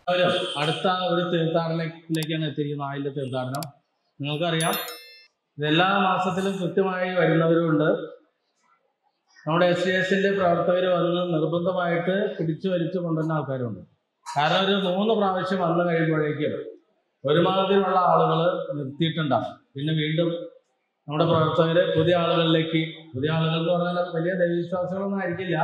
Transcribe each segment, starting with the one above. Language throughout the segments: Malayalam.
എല്ലാവരും അടുത്ത ഒരു തീർത്ഥാടനത്തിലേക്കാണ് എത്തിയിരിക്കുന്നത് ആയില്യ തീർത്ഥാടനം നിങ്ങൾക്കറിയാം ഇത് എല്ലാ മാസത്തിലും കൃത്യമായി വരുന്നവരുമുണ്ട് നമ്മുടെ എസ് സി എസിന്റെ പ്രവർത്തകർ വന്ന് നിർബന്ധമായിട്ട് പിടിച്ചു വലിച്ചു കൊണ്ടുവരുന്ന ആൾക്കാരുണ്ട് കാരണം ഒരു മൂന്ന് പ്രാവശ്യം വന്നു കഴിയുമ്പോഴേക്കും ഒരുമാതിരിയുള്ള ആളുകൾ നിർത്തിയിട്ടുണ്ടാകും പിന്നെ വീണ്ടും നമ്മുടെ പ്രവർത്തകർ പുതിയ ആളുകളിലേക്ക് പുതിയ ആളുകൾ എന്ന് പറഞ്ഞാൽ വലിയ ദൈവവിശ്വാസികളൊന്നും ആയിരിക്കില്ല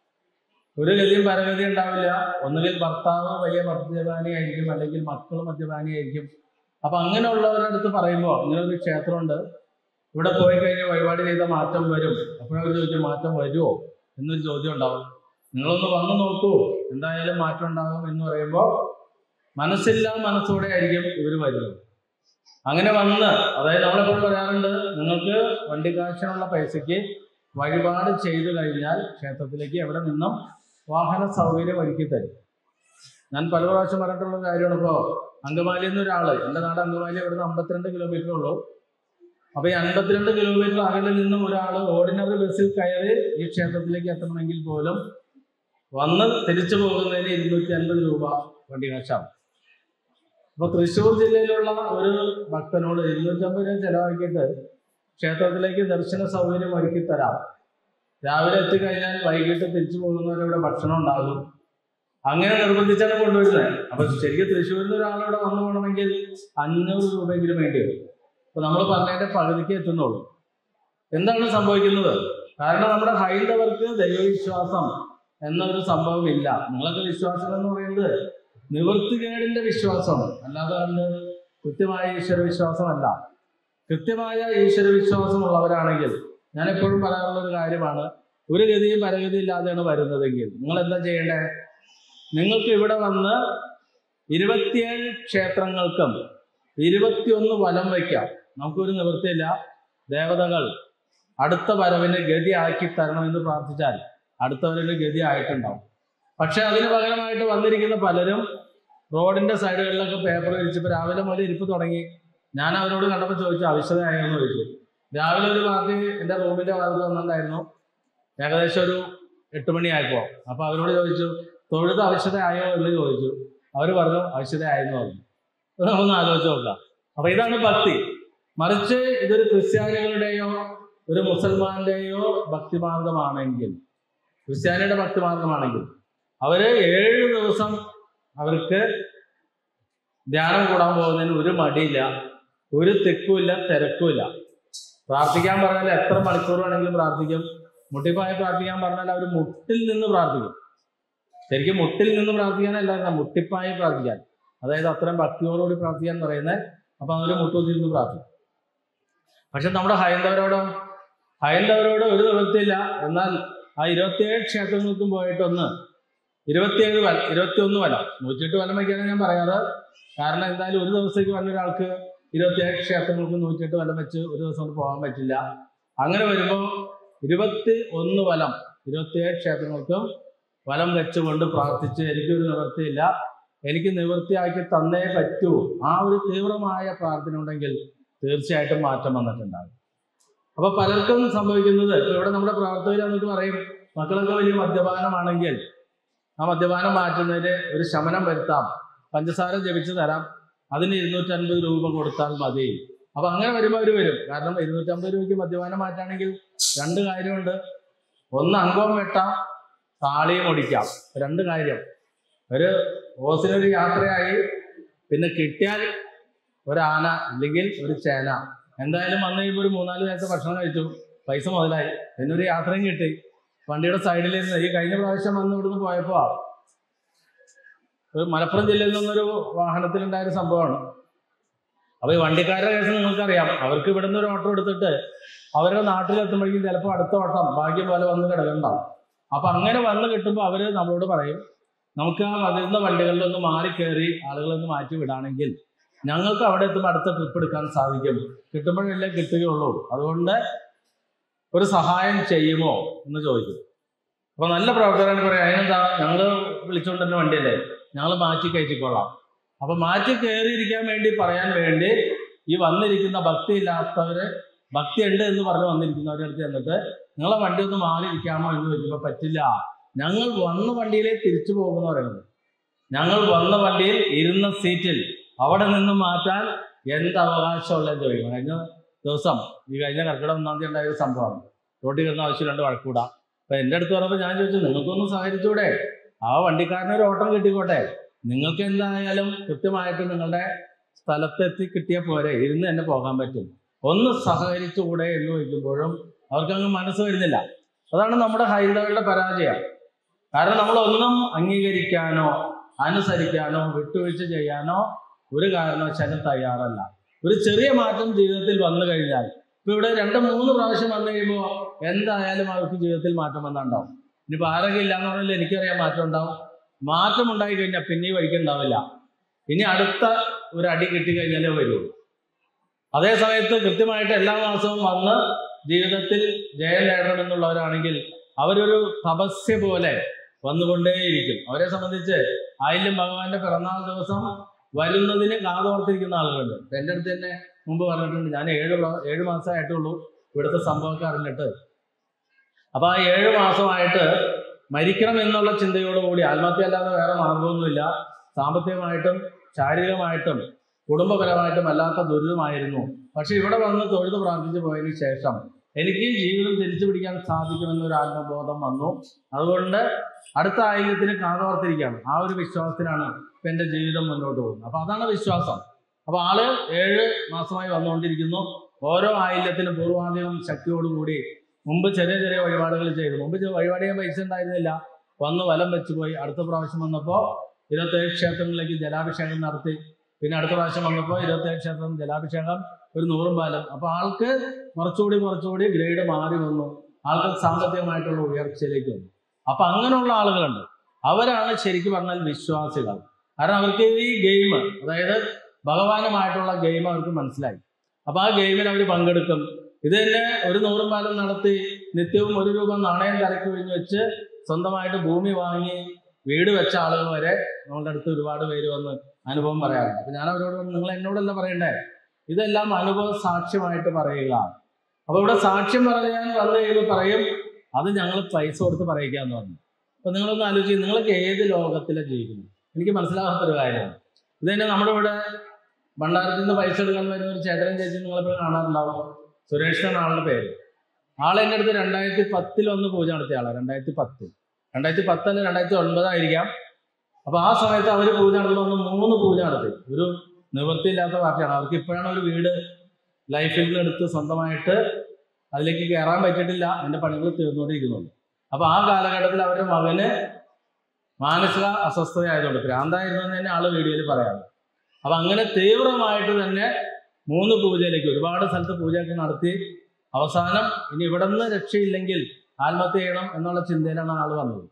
ഒരു ഗതിയും പരഗതി ഉണ്ടാവില്ല ഒന്നുകിൽ ഭർത്താവ് വലിയ മദ്യപാനി ആയിരിക്കും അല്ലെങ്കിൽ മക്കൾ മദ്യപാനി ആയിരിക്കും അപ്പൊ അങ്ങനെയുള്ളവരുടെ അടുത്ത് പറയുമ്പോൾ ഇങ്ങനെ ഒരു ക്ഷേത്രമുണ്ട് ഇവിടെ പോയി കഴിഞ്ഞ് വഴിപാട് ചെയ്ത മാറ്റം വരും അപ്പോഴവർ ചോദിക്കും മാറ്റം വരുമോ എന്നൊരു ചോദ്യം ഉണ്ടാവും നിങ്ങളൊന്ന് വന്ന് നോക്കൂ എന്തായാലും മാറ്റം ഉണ്ടാകും എന്ന് പറയുമ്പോൾ മനസ്സില്ലാ മനസ്സോടെ ആയിരിക്കും ഇവർ വരുന്നത് അങ്ങനെ വന്ന് അതായത് നമ്മളെപ്പോഴും പറയാറുണ്ട് നിങ്ങൾക്ക് വണ്ടിക്കാശിനുള്ള പൈസയ്ക്ക് വഴിപാട് ചെയ്തു കഴിഞ്ഞാൽ ക്ഷേത്രത്തിലേക്ക് എവിടെ നിന്നും വാഹന സൗകര്യം ഒരുക്കി തരും ഞാൻ പല പ്രാവശ്യം പറഞ്ഞിട്ടുള്ള കാര്യമാണ് ഇപ്പോൾ അങ്കമാലി എന്നൊരാള് എൻ്റെ നാട് അങ്കമാലി ഇവിടുന്ന് അമ്പത്തിരണ്ട് കിലോമീറ്റർ ഉള്ളൂ അപ്പൊ ഈ അൻപത്തിരണ്ട് കിലോമീറ്റർ അകലെ നിന്നും ഒരാൾ ഓർഡിനറി ബസ്സിൽ കയറി ഈ ക്ഷേത്രത്തിലേക്ക് എത്തണമെങ്കിൽ പോലും വന്ന് തിരിച്ചു പോകുന്നതിന് ഇരുന്നൂറ്റി അൻപത് രൂപ വണ്ടി കാശാണ് അപ്പൊ തൃശ്ശൂർ ജില്ലയിലുള്ള ഒരു ഭക്തനോട് ഇരുന്നൂറ്റമ്പത് രൂപ ചെലവാക്കിയിട്ട് ക്ഷേത്രത്തിലേക്ക് ദർശന സൗകര്യം ഒരുക്കി തരാം രാവിലെ എത്തിക്കഴിഞ്ഞാൽ വൈകിട്ട് തിരിച്ചു പോകുന്നവരിവിടെ ഭക്ഷണം ഉണ്ടാകും അങ്ങനെ നിർബന്ധിച്ചാണ് കൊണ്ടുവരുന്നത് അപ്പൊ ശരിക്കും തൃശ്ശൂരിൽ നിന്ന് ഒരാളിവിടെ വന്നു പോകണമെങ്കിൽ അഞ്ഞൂറ് രൂപയെങ്കിലും വേണ്ടി വരും അപ്പൊ നമ്മൾ പറഞ്ഞതിന്റെ പകുതിക്ക് എത്തുന്നുള്ളൂ എന്താണ് സംഭവിക്കുന്നത് കാരണം നമ്മുടെ ഹൈന്ദവർക്ക് ദൈവവിശ്വാസം എന്നൊരു സംഭവം ഇല്ല നിങ്ങളൊക്കെ വിശ്വാസം എന്ന് പറയുന്നത് നിവൃത്തികേടിന്റെ വിശ്വാസമാണ് അല്ലാതെ കണ്ട് കൃത്യമായ ഈശ്വര വിശ്വാസമല്ല കൃത്യമായ ഈശ്വര വിശ്വാസമുള്ളവരാണെങ്കിൽ ഞാൻ എപ്പോഴും പറയാറുള്ള ഒരു കാര്യമാണ് ഒരു ഗതിയും പരഗതി ഇല്ലാതെയാണ് വരുന്നതെങ്കിൽ നിങ്ങൾ എന്താ ചെയ്യേണ്ടേ നിങ്ങൾക്ക് ഇവിടെ വന്ന് ഇരുപത്തിയേഴ് ക്ഷേത്രങ്ങൾക്കും ഇരുപത്തിയൊന്ന് വലം വയ്ക്കാം നമുക്കൊരു നിവൃത്തിയില്ല ദേവതകൾ അടുത്ത വരവിന് ഗതി ആക്കി തരണമെന്ന് പ്രാർത്ഥിച്ചാൽ അടുത്ത വരവിന് ഗതി ആയിട്ടുണ്ടാവും പക്ഷെ അതിന് പകരമായിട്ട് വന്നിരിക്കുന്ന പലരും റോഡിന്റെ സൈഡുകളിലൊക്കെ പേപ്പർ വിരിച്ചപ്പോൾ രാവിലെ മുതൽ ഇരിപ്പ് തുടങ്ങി ഞാൻ അവരോട് കണ്ടപ്പോൾ ചോദിച്ചു ആവശ്യതയായോ എന്ന് ചോദിച്ചു രാവിലെ ഒരു പാർട്ടി എൻ്റെ റൂമിന്റെ ഭാഗത്ത് വന്നിട്ടുണ്ടായിരുന്നു ഏകദേശം ഒരു എട്ട് മണിയായപ്പോൾ അപ്പൊ അവരോട് ചോദിച്ചു തൊഴുത് ആവശ്യതയായോ എന്ന് ചോദിച്ചു അവർ പറഞ്ഞു ആവശ്യതയായെന്ന് പറഞ്ഞു അത് നമുക്കൊന്ന് ആലോചിച്ച് നോക്കാം അപ്പൊ ഇതാണ് ഭക്തി മറിച്ച് ഇതൊരു ക്രിസ്ത്യാനികളുടെയോ ഒരു മുസൽമാന്റെയോ ഭക്തിമാർഗമാണെങ്കിൽ ക്രിസ്ത്യാനിയുടെ ഭക്തിമാർഗമാണെങ്കിൽ അവര് ഏഴ് ദിവസം അവർക്ക് ധ്യാനം കൂടാൻ പോകുന്നതിന് ഒരു മടിയില്ല ഒരു തിക്കുമില്ല തിരക്കുമില്ല പ്രാർത്ഥിക്കാൻ പറഞ്ഞാൽ എത്ര മണിക്കൂർ വേണമെങ്കിലും പ്രാർത്ഥിക്കും മുട്ടിപ്പായി പ്രാർത്ഥിക്കാൻ പറഞ്ഞാൽ അവർ മുട്ടിൽ നിന്ന് പ്രാർത്ഥിക്കും ശരിക്കും മുട്ടിൽ നിന്ന് പ്രാർത്ഥിക്കാനല്ല മുട്ടിപ്പായി പ്രാർത്ഥിക്കാൻ അതായത് അത്രയും ഭക്തിയോടുകൂടി പ്രാർത്ഥിക്കാൻ പറയുന്നത് അപ്പൊ അവർ മുട്ടുകുത്തിരുന്ന് പ്രാർത്ഥിക്കും പക്ഷെ നമ്മുടെ ഹൈന്ദവരോടോ ഹൈന്ദവരോട് ഒരു നിവൃത്തിയില്ല എന്നാൽ ആ ഇരുപത്തിയേഴ് ക്ഷേത്രങ്ങൾക്കും പോയിട്ടൊന്ന് ഇരുപത്തിയേഴ് വല ഇരുപത്തിയൊന്ന് വല നൂറ്റിയെട്ട് വലം വയ്ക്കാനാണ് ഞാൻ പറയാറ് കാരണം എന്തായാലും ഒരു ദിവസത്തേക്ക് വന്ന ഒരാൾക്ക് ഇരുപത്തിയേഴ് ക്ഷേത്രങ്ങൾക്ക് നൂറ്റിയെട്ട് വലം വെച്ച് ഒരു ദിവസം കൊണ്ട് പോകാൻ പറ്റില്ല അങ്ങനെ വരുമ്പോൾ ഇരുപത്തി ഒന്ന് വലം ഇരുപത്തിയേഴ് ക്ഷേത്രങ്ങൾക്കും വലം വെച്ചുകൊണ്ട് പ്രാർത്ഥിച്ച് എനിക്കൊരു നിവൃത്തിയില്ല എനിക്ക് നിവൃത്തിയാക്കി തന്നേ പറ്റൂ ആ ഒരു തീവ്രമായ പ്രാർത്ഥന ഉണ്ടെങ്കിൽ തീർച്ചയായിട്ടും മാറ്റം വന്നിട്ടുണ്ടാകും അപ്പൊ പലർക്കും സംഭവിക്കുന്നത് ഇപ്പൊ ഇവിടെ നമ്മുടെ പ്രവർത്തകർ എന്നിട്ട് പറയും മക്കളൊക്കെ വലിയ മദ്യപാനമാണെങ്കിൽ ആ മദ്യപാനം മാറ്റുന്നതിന് ഒരു ശമനം വരുത്താം പഞ്ചസാര ജപിച്ചു തരാം അതിന് ഇരുന്നൂറ്റൻപത് രൂപ കൊടുത്താൽ മതി അപ്പൊ അങ്ങനെ വരുമ്പോൾ അവർ വരും കാരണം ഇരുന്നൂറ്റമ്പത് രൂപയ്ക്ക് മദ്യപാനം മാറ്റാണെങ്കിൽ രണ്ട് കാര്യമുണ്ട് ഒന്ന് അംഗവും വെട്ടാം താളിയും ഒടിക്കാം രണ്ട് കാര്യം ഒരു ഓസിനൊരു യാത്രയായി പിന്നെ കിട്ടിയാൽ ഒരു ആന ഇല്ലെങ്കിൽ ഒരു ചേന എന്തായാലും വന്നു കഴിയുമ്പോൾ ഒരു മൂന്നാല് നേരത്തെ ഭക്ഷണം കഴിച്ചു പൈസ മുതലായി പിന്നെ ഒരു യാത്രയും കിട്ടി വണ്ടിയുടെ സൈഡിലിരുന്ന് ഈ കഴിഞ്ഞ പ്രാവശ്യം വന്ന് ഇവിടുന്ന് പോയപ്പോ ഒരു മലപ്പുറം ജില്ലയിൽ നിന്നൊരു വാഹനത്തിലുണ്ടായ ഒരു സംഭവമാണ് അപ്പൊ ഈ വണ്ടിക്കാരുടെ കേസ് നിങ്ങൾക്കറിയാം അവർക്ക് ഇവിടുന്ന് ഒരു ഓട്ടോ എടുത്തിട്ട് അവരുടെ നാട്ടിലെത്തുമ്പോഴേക്കും ചിലപ്പോൾ അടുത്ത ഓട്ടം ഭാഗ്യം പോലെ വന്ന് കിടക്കണ്ടാവും അപ്പൊ അങ്ങനെ വന്ന് കിട്ടുമ്പോൾ അവര് നമ്മളോട് പറയും നമുക്ക് ആ വരുന്ന വണ്ടികളിലൊന്ന് മാറി കയറി ആളുകളൊന്ന് മാറ്റി വിടാണെങ്കിൽ ഞങ്ങൾക്ക് അവിടെ എത്തുമ്പോൾ അടുത്ത ട്രിപ്പ് എടുക്കാൻ സാധിക്കും കിട്ടുമ്പോഴല്ലേ കിട്ടുകയുള്ളൂ അതുകൊണ്ട് ഒരു സഹായം ചെയ്യുമോ എന്ന് ചോദിക്കും അപ്പൊ നല്ല പ്രവർത്തകരാണ് പറയാം അതിനെന്താ ഞങ്ങൾ വിളിച്ചുകൊണ്ടിരുന്ന വണ്ടിയല്ലേ ഞങ്ങൾ മാറ്റി കയറ്റിക്കൊള്ളാം അപ്പൊ മാറ്റി കയറിയിരിക്കാൻ വേണ്ടി പറയാൻ വേണ്ടി ഈ വന്നിരിക്കുന്ന ഭക്തി ഇല്ലാത്തവര് ഭക്തി ഉണ്ട് എന്ന് പറഞ്ഞ് വന്നിരിക്കുന്നവരുടെ അടുത്ത് ചെന്നിട്ട് നിങ്ങളെ വണ്ടി ഒന്ന് മാറി ഇരിക്കാമോ എന്ന് ചോദിക്കുമ്പോൾ പറ്റില്ല ഞങ്ങൾ വന്ന വണ്ടിയിലേ തിരിച്ചു പോകുമെന്ന് പറയുന്നത് ഞങ്ങൾ വന്ന വണ്ടിയിൽ ഇരുന്ന സീറ്റിൽ അവിടെ നിന്ന് മാറ്റാൻ എന്ത് അവകാശമുള്ളതെന്ന് ചോദിക്കും കഴിഞ്ഞ ദിവസം ഈ കഴിഞ്ഞ കർക്കിടക ഒന്നാം തീയതി ഉണ്ടായ ഒരു സംഭവമാണ് റോട്ടിൽ കിടന്ന ആവശ്യമില്ലാണ്ട് വഴക്കൂടാ അപ്പൊ എൻ്റെ അടുത്ത് പറഞ്ഞപ്പോൾ ഞാൻ ചോദിച്ചു നിങ്ങൾക്കൊന്ന് സഹകരിച്ചൂടെ ആ വണ്ടിക്കാരന് ഒരു ഓട്ടം കിട്ടിക്കോട്ടെ നിങ്ങൾക്ക് എന്തായാലും കൃത്യമായിട്ട് നിങ്ങളുടെ സ്ഥലത്തെത്തി കിട്ടിയാൽ പോരെ ഇരുന്ന് തന്നെ പോകാൻ പറ്റും ഒന്ന് സഹകരിച്ചുകൂടെ എന്ന് ചോദിക്കുമ്പോഴും അവർക്കങ്ങ് മനസ്സ് വരുന്നില്ല അതാണ് നമ്മുടെ ഹൈന്ദവരുടെ പരാജയം കാരണം നമ്മളൊന്നും അംഗീകരിക്കാനോ അനുസരിക്കാനോ വിട്ടുവീഴ്ച ചെയ്യാനോ ഒരു കാരണവശാലും തയ്യാറല്ല ഒരു ചെറിയ മാറ്റം ജീവിതത്തിൽ വന്നു കഴിഞ്ഞാൽ ഇപ്പൊ ഇവിടെ രണ്ട് മൂന്ന് പ്രാവശ്യം വന്നു കഴിയുമ്പോൾ എന്തായാലും അവർക്ക് ജീവിതത്തിൽ മാറ്റം വന്നുണ്ടാവും ഇനിയിപ്പോൾ ആരെങ്കിലും ഇല്ലാന്ന് പറഞ്ഞാൽ എനിക്കറിയാം മാറ്റം ഉണ്ടാവും മാറ്റം ഉണ്ടായി കഴിഞ്ഞാൽ പിന്നെ ഈ വഴിക്ക് ഉണ്ടാവില്ല ഇനി അടുത്ത ഒരു അടി കിട്ടിക്കഴിഞ്ഞാലേ വരുള്ളൂ അതേ സമയത്ത് കൃത്യമായിട്ട് എല്ലാ മാസവും വന്ന് ജീവിതത്തിൽ ജയം നേടണമെന്നുള്ളവരാണെങ്കിൽ അവരൊരു തപസ്യ പോലെ വന്നുകൊണ്ടേയിരിക്കും അവരെ സംബന്ധിച്ച് ആയില്യം ഭഗവാന്റെ പിറന്നാൾ ദിവസം വരുന്നതിന് കാതോർത്തിരിക്കുന്ന ആളുകളുണ്ട് ഇപ്പൊ എൻ്റെ അടുത്ത് തന്നെ മുമ്പ് പറഞ്ഞിട്ടുണ്ട് ഞാൻ ഏഴ് പ്രാ- ഏഴ് മാസമായിട്ടുള്ളൂ ഇവിടുത്തെ സംഭവമൊക്കെ അറിഞ്ഞിട്ട് അപ്പൊ ആ ഏഴ് മാസമായിട്ട് മരിക്കണം എന്നുള്ള ചിന്തയോടുകൂടി ആത്മഹത്യ അല്ലാതെ വേറെ മാർഗമൊന്നുമില്ല സാമ്പത്തികമായിട്ടും ശാരീരികമായിട്ടും കുടുംബപരമായിട്ടും അല്ലാത്ത ദുരിതമായിരുന്നു പക്ഷെ ഇവിടെ വന്ന് തൊഴുത് പ്രാർത്ഥിച്ചു പോയതിന് ശേഷം എനിക്ക് ജീവിതം തിരിച്ചു പിടിക്കാൻ സാധിക്കുമെന്നൊരു ആത്മബോധം വന്നു അതുകൊണ്ട് അടുത്ത ആയില്യത്തിന് കാതോർത്തിരിക്കുകയാണ് ആ ഒരു വിശ്വാസത്തിലാണ് ഇപ്പൊ എൻ്റെ ജീവിതം മുന്നോട്ട് പോകുന്നത് അപ്പൊ അതാണ് വിശ്വാസം അപ്പൊ ആള് ഏഴ് മാസമായി വന്നുകൊണ്ടിരിക്കുന്നു ഓരോ ആയില്യത്തിനും പൂർവാധികം ശക്തിയോടുകൂടി മുമ്പ് ചെറിയ ചെറിയ വഴിപാടുകൾ ചെയ്തു മുമ്പ് ചെ- വഴിപാട് ചെയ്യാൻ പൈസ ഉണ്ടായിരുന്നില്ല വന്ന് വലം വെച്ച് പോയി അടുത്ത പ്രാവശ്യം വന്നപ്പോൾ ഇരുപത്തേഴ് ക്ഷേത്രങ്ങളിലേക്ക് ജലാഭിഷേകം നടത്തി പിന്നെ അടുത്ത പ്രാവശ്യം വന്നപ്പോൾ ഇരുപത്തേഴ് ക്ഷേത്രം ജലാഭിഷേകം ഒരു നൂറും പാലം അപ്പൊ ആൾക്ക് കുറച്ചുകൂടി കുറച്ചുകൂടി ഗ്രേഡ് മാറി വന്നു ആൾക്ക് സാമ്പത്തികമായിട്ടുള്ള ഉയർച്ചയിലേക്ക് വന്നു അപ്പൊ അങ്ങനെയുള്ള ആളുകളുണ്ട് അവരാണ് ശരിക്കും പറഞ്ഞാൽ വിശ്വാസികൾ കാരണം അവർക്ക് ഈ ഗെയിം അതായത് ഭഗവാനുമായിട്ടുള്ള ഗെയിം അവർക്ക് മനസ്സിലായി അപ്പൊ ആ ഗെയിമിൽ അവർ പങ്കെടുക്കും ഇത് തന്നെ ഒരു നൂറും പാലം നടത്തി നിത്യവും ഒരു രൂപ നാണയം കലക്കി ഒഴിഞ്ഞ് വെച്ച് സ്വന്തമായിട്ട് ഭൂമി വാങ്ങി വീട് വെച്ച ആളുകൾ വരെ നമ്മളുടെ അടുത്ത് ഒരുപാട് പേര് വന്ന് അനുഭവം പറയാറുണ്ട് അപ്പൊ ഞാൻ അവരോട് പറഞ്ഞു, നിങ്ങൾ എന്നോടല്ല പറയണ്ടേ ഇതെല്ലാം അനുഭവ സാക്ഷ്യമായിട്ട് പറയുക അപ്പൊ ഇവിടെ സാക്ഷ്യം പറയാൻ വന്നു കഴിയുമ്പോൾ പറയും അത് ഞങ്ങൾ പൈസ കൊടുത്ത് പറയിക്കാന്ന് പറഞ്ഞു അപ്പൊ നിങ്ങളൊന്ന് ആലോചിച്ച് നിങ്ങളൊക്കെ ഏത് ലോകത്തിലാണ് ജീവിക്കുന്നത് എനിക്ക് മനസ്സിലാകാത്തൊരു കാര്യമാണ് ഇത് തന്നെ നമ്മുടെ ഇവിടെ ഭണ്ഡാരത്തിൽ നിന്ന് പൈസ എടുക്കാൻ വരുന്ന ഒരു ചേട്ടനും ചേച്ചി നിങ്ങളിപ്പോൾ കാണാറുണ്ടാവും സുരേഷ് എന്ന ആളുടെ പേര് ആൾ എൻ്റെ അടുത്ത് രണ്ടായിരത്തി പത്തിൽ ഒന്ന് പൂജ നടത്തിയ ആളാണ് രണ്ടായിരത്തി പത്തിൽ രണ്ടായിരത്തി പത്തല്ല രണ്ടായിരത്തി ഒൻപതായിരിക്കാം അപ്പൊ ആ സമയത്ത് അവർ പൂജ നടത്തുന്ന ഒന്ന് മൂന്ന് പൂജ നടത്തി ഒരു നിവൃത്തിയില്ലാത്ത പാർട്ടിയാണ് അവർക്ക് ഇപ്പോഴാണ് ഒരു വീട് ലൈഫിൽ നിന്ന് എടുത്ത് സ്വന്തമായിട്ട് അതിലേക്ക് കയറാൻ പറ്റിയിട്ടില്ല അതിന്റെ പണികൾ തീർന്നുകൊണ്ടിരിക്കുന്നുണ്ട് അപ്പൊ ആ കാലഘട്ടത്തിൽ അവരുടെ മകന് മാനസിക അസ്വസ്ഥതയായതുകൊണ്ട് ഭ്രാന്തായിരുന്നു എന്ന് തന്നെ ആള് വീഡിയോയിൽ പറയാറ് അപ്പൊ അങ്ങനെ തീവ്രമായിട്ട് തന്നെ മൂന്ന് പൂജയിലേക്ക് ഒരുപാട് സ്ഥലത്ത് പൂജയൊക്കെ നടത്തി അവസാനം ഇനി ഇവിടെ നിന്ന് രക്ഷയില്ലെങ്കിൽ ആത്മഹത്യ ചെയ്യണം എന്നുള്ള ചിന്തയിലാണ് ആള് വന്നത്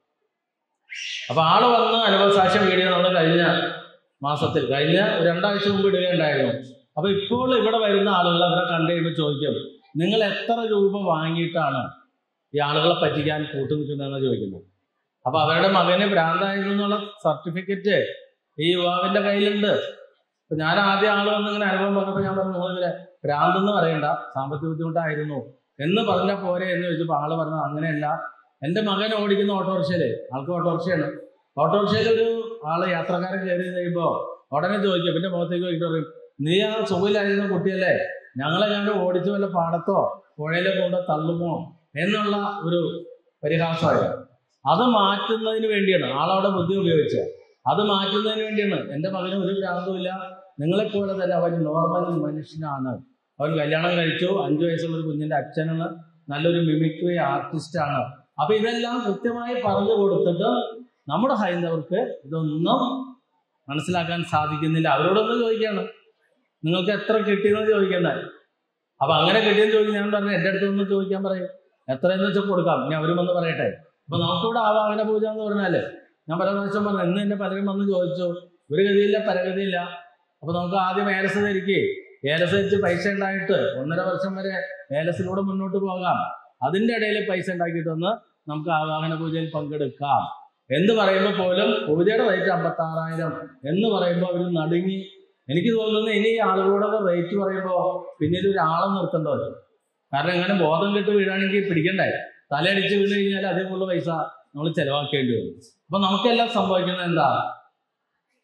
അപ്പൊ ആള് വന്ന് അനുഭവസാക്ഷ്യം വീഡിയോ നമ്മൾ കഴിഞ്ഞ മാസത്തിൽ കഴിഞ്ഞ ഒരു രണ്ടാഴ്ച മുമ്പ് ഇടുകയുണ്ടായിരുന്നു അപ്പൊ ഇപ്പോൾ ഇവിടെ വരുന്ന ആളുകൾ അവരെ കണ്ടു കഴിയുമ്പോൾ ചോദിക്കും നിങ്ങൾ എത്ര രൂപ വാങ്ങിയിട്ടാണ് ഈ ആളുകളെ പറ്റിക്കാൻ കൂട്ടു നിൽക്കുന്നതെന്ന് ചോദിക്കുന്നത് അപ്പൊ അവരുടെ മകന് ഭ്രാന്തായിരുന്നു എന്നുള്ള സർട്ടിഫിക്കറ്റ് ഈ യുവാവിന്റെ കയ്യിലുണ്ട് അപ്പൊ ഞാൻ ആദ്യം ആള് വന്ന് ഇങ്ങനെ അനുഭവം പറഞ്ഞപ്പോൾ ഞാൻ പറഞ്ഞു നിങ്ങളിങ്ങനെ ഭ്രാന്തെന്ന് പറയണ്ട സാമ്പത്തിക ബുദ്ധിമുട്ടായിരുന്നു എന്ന് പറഞ്ഞ പോരെ എന്ന് ചോദിച്ചപ്പോൾ ആള് പറഞ്ഞത് അങ്ങനെയല്ല എൻ്റെ മകൻ ഓടിക്കുന്ന ഓട്ടോറിക്ഷയില് ആൾക്ക് ഓട്ടോറിക്ഷയാണ് ഓട്ടോറിക്ഷയിൽ ഒരു ആള് യാത്രക്കാരൻ കയറി കഴിയുമ്പോ ഉടനെ ചോദിക്കും പിന്നെ മുഖത്തേക്ക് നോക്കിയിട്ട് പറയും നീ ആ സുഖമില്ലായിരുന്ന കുട്ടിയല്ലേ ഞങ്ങളെ ഞാൻ ഓടിച്ചു വല്ല പാടത്തോ പുഴയിലോ കൊണ്ട് തള്ളുമോ എന്നുള്ള ഒരു പരിഹാസമായിരുന്നു അത് മാറ്റുന്നതിന് വേണ്ടിയാണ് ആളവിടെ ബുദ്ധി ഉപയോഗിച്ചത് അത് മാറ്റുന്നതിന് വേണ്ടിയാണ് എൻ്റെ മകന് ഒരു ഭ്രാന്തവുമില്ല നിങ്ങളെപ്പോലെ തന്നെ അവൻ നോർമൽ മനുഷ്യനാണ് അവൻ കല്യാണം കഴിച്ചു അഞ്ചു വയസ്സുള്ള ഒരു കുഞ്ഞിന്റെ അച്ഛനാണ് നല്ലൊരു മിമിക്രി ആർട്ടിസ്റ്റാണ് അപ്പൊ ഇതെല്ലാം കൃത്യമായി പറഞ്ഞു കൊടുത്തിട്ട് നമ്മുടെ ഹൈന്ദവർക്ക് ഇതൊന്നും മനസ്സിലാക്കാൻ സാധിക്കുന്നില്ല അവരോടൊന്ന് ചോദിക്കാണ് നിങ്ങൾക്ക് എത്ര കിട്ടിയെന്ന് ചോദിക്കുന്നത് അപ്പൊ അങ്ങനെ കിട്ടിയെന്ന് ചോദിക്കും ഞാൻ പറഞ്ഞു എൻ്റെ അടുത്ത് ഒന്ന് ചോദിക്കാൻ പറയും എത്രയെന്ന് വെച്ചാൽ കൊടുക്കാം ഇനി അവരും വന്ന് പറയട്ടെ അപ്പൊ നമുക്കിവിടെ ആവാഹന പൂജ എന്ന് പറഞ്ഞാല് ഞാൻ പല പ്രാവശ്യം പറഞ്ഞു ഇന്ന് എന്നെ പലരും വന്ന് ചോദിച്ചു ഒരു ഗതിയില്ല പരഗതിയില്ല അപ്പൊ നമുക്ക് ആദ്യം ഏലസ് ധരിക്കേ ഏലസ് ധരിച്ച് പൈസ ഉണ്ടായിട്ട് ഒന്നര വർഷം വരെ ഏലസിലൂടെ മുന്നോട്ട് പോകാം അതിന്റെ ഇടയിൽ പൈസ ഉണ്ടാക്കിയിട്ടൊന്ന് നമുക്ക് ആവാഹന പൂജയിൽ പങ്കെടുക്കാം എന്ന് പറയുമ്പോൾ പോലും പൂജയുടെ റേറ്റ് അമ്പത്തി ആറായിരം എന്ന് പറയുമ്പോൾ അവർ നടുങ്ങി എനിക്ക് തോന്നുന്നു ഇനി ഈ ആളുകളോടൊക്കെ റേറ്റ് പറയുമ്പോൾ പിന്നീട് ഒരാളെ നിർത്തേണ്ടി വരും കാരണം ഇങ്ങനെ ബോധം കെട്ട് വീഴാണെങ്കിൽ പിടിക്കണ്ടേ തലയടിച്ച് വീണ് കഴിഞ്ഞാൽ അതേപോലുള്ള പൈസ നമ്മൾ ചെലവാക്കേണ്ടി വരും അപ്പൊ നമുക്കെല്ലാം സംഭവിക്കുന്നത് എന്താ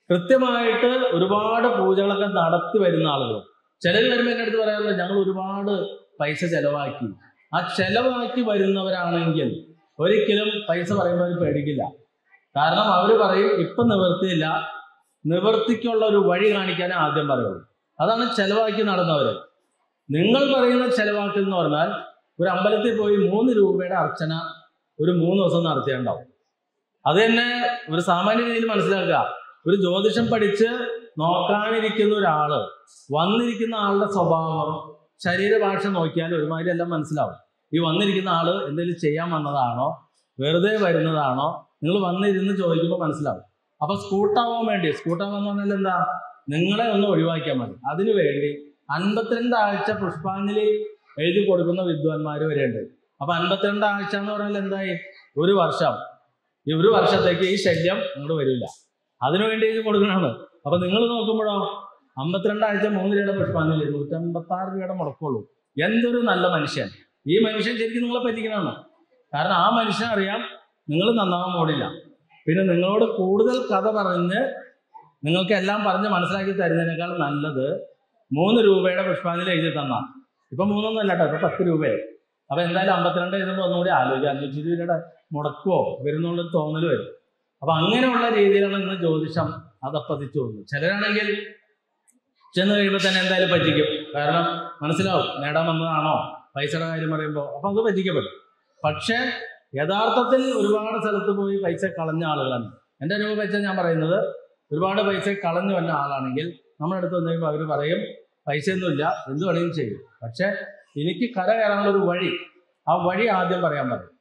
കൃത്യമായിട്ട് ഒരുപാട് പൂജകളൊക്കെ നടത്തി വരുന്ന ആളുകൾ ചിലർ വരുമ്പോൾ എൻ്റെ അടുത്ത് പറയാറുണ്ട് ഞങ്ങൾ ഒരുപാട് പൈസ ചെലവാക്കി ആ ചെലവാക്കി വരുന്നവരാണെങ്കിൽ ഒരിക്കലും പൈസ പറയുമ്പോൾ അവർ പേടിക്കില്ല കാരണം അവർ പറയും ഇപ്പം നിവൃത്തിയില്ല നിവൃത്തിക്കുള്ള ഒരു വഴി കാണിക്കാനേ ആദ്യം പറയുള്ളൂ അതാണ് ചെലവാക്കി നടന്നവർ നിങ്ങൾ പറയുന്ന ചെലവാക്കൽ എന്ന് പറഞ്ഞാൽ ഒരു അമ്പലത്തിൽ പോയി മൂന്ന് രൂപയുടെ അർച്ചന ഒരു മൂന്ന് ദിവസം നടത്തിയുണ്ടാവും അത് തന്നെ ഒരു സാമാന്യ രീതിയിൽ മനസ്സിലാക്കുക ഒരു ജ്യോതിഷം പഠിച്ച് നോക്കാനിരിക്കുന്ന ഒരാള് വന്നിരിക്കുന്ന ആളുടെ സ്വഭാവം ശരീരഭാഷ നോക്കിയാൽ ഒരുമാതിരി എല്ലാം മനസ്സിലാവും ഈ വന്നിരിക്കുന്ന ആള് എന്തെങ്കിലും ചെയ്യാൻ വന്നതാണോ വെറുതെ വരുന്നതാണോ നിങ്ങൾ വന്നിരുന്ന് ചോദിക്കുമ്പോൾ മനസ്സിലാവും അപ്പൊ സ്കൂട്ടാവാൻ വേണ്ടി സ്കൂട്ടാവാൻ പറഞ്ഞാൽ എന്താ നിങ്ങളെ ഒന്ന് ഒഴിവാക്കിയാൽ മതി അതിനു വേണ്ടി അൻപത്തിരണ്ട് ആഴ്ച പുഷ്പാഞ്ജലി എഴുതി കൊടുക്കുന്ന വിദ്വാൻമാർ വരെയുണ്ട് അപ്പൊ അൻപത്തിരണ്ട് ആഴ്ച എന്ന് പറഞ്ഞാൽ എന്തായി ഒരു വർഷം ഈ ഒരു വർഷത്തേക്ക് ഈ ശല്യം അങ്ങോട്ട് വരില്ല അതിനുവേണ്ടി ഇത് കൊടുക്കണതാണ് അപ്പൊ നിങ്ങൾ നോക്കുമ്പോഴോ അമ്പത്തിരണ്ട് ആഴ്ച മൂന്ന് രൂപയുടെ പുഷ്പാഞ്ജലി നൂറ്റമ്പത്തി ആറ് രൂപയുടെ മുടക്കുള്ളൂ എന്തൊരു നല്ല മനുഷ്യൻ ഈ മനുഷ്യൻ ശരിക്കും നിങ്ങളെ പറ്റിക്കണതാണ് കാരണം ആ മനുഷ്യൻ അറിയാം നിങ്ങൾ നന്നാവാൻ പോടില്ല പിന്നെ നിങ്ങളോട് കൂടുതൽ കഥ പറഞ്ഞ് നിങ്ങൾക്ക് എല്ലാം പറഞ്ഞ് മനസ്സിലാക്കി തരുന്നതിനേക്കാൾ നല്ലത് മൂന്ന് രൂപയുടെ പുഷ്പാഞ്ജലി എഴുതി തന്നാ ഇപ്പൊ മൂന്നൊന്നും അല്ല കേട്ടോ ഇപ്പൊ പത്ത് രൂപയായി അപ്പൊ എന്തായാലും അമ്പത്തിരണ്ട് എഴുതുമ്പോൾ ഒന്നുകൂടി ആലോചിക്കുക അഞ്ഞൂറ്റി രൂപയുടെ മുടക്കുവോ വരുന്നുള്ളൊരു തോന്നൽ വരും അപ്പൊ അങ്ങനെയുള്ള രീതിയിലാണ് ഇന്ന് ജ്യോതിഷം അതപ്പതിച്ചു പോകുന്നത് ചിലരാണെങ്കിൽ ചെന്ന് കഴിയുമ്പോൾ തന്നെ എന്തായാലും പറ്റിക്കും കാരണം മനസ്സിലാവും നേടാൻ വന്നതാണോ പൈസയുടെ കാര്യം പറയുമ്പോൾ അപ്പൊ അത് പറ്റിക്കപ്പെടും പക്ഷേ യഥാർത്ഥത്തിൽ ഒരുപാട് സ്ഥലത്ത് പോയി പൈസ കളഞ്ഞ ആളുകളാണ് എൻ്റെ അനുഭവം വെച്ചാൽ ഞാൻ പറയുന്നത് ഒരുപാട് പൈസ കളഞ്ഞു വന്ന ആളാണെങ്കിൽ നമ്മുടെ അടുത്ത് വന്നു കഴിയുമ്പോൾ അവർ പറയും പൈസയൊന്നുമില്ല എന്ത് വേണമെങ്കിലും ചെയ്യും പക്ഷേ എനിക്ക് കര കയറാനുള്ള ഒരു വഴി ആ വഴി ആദ്യം പറയാൻ പറയും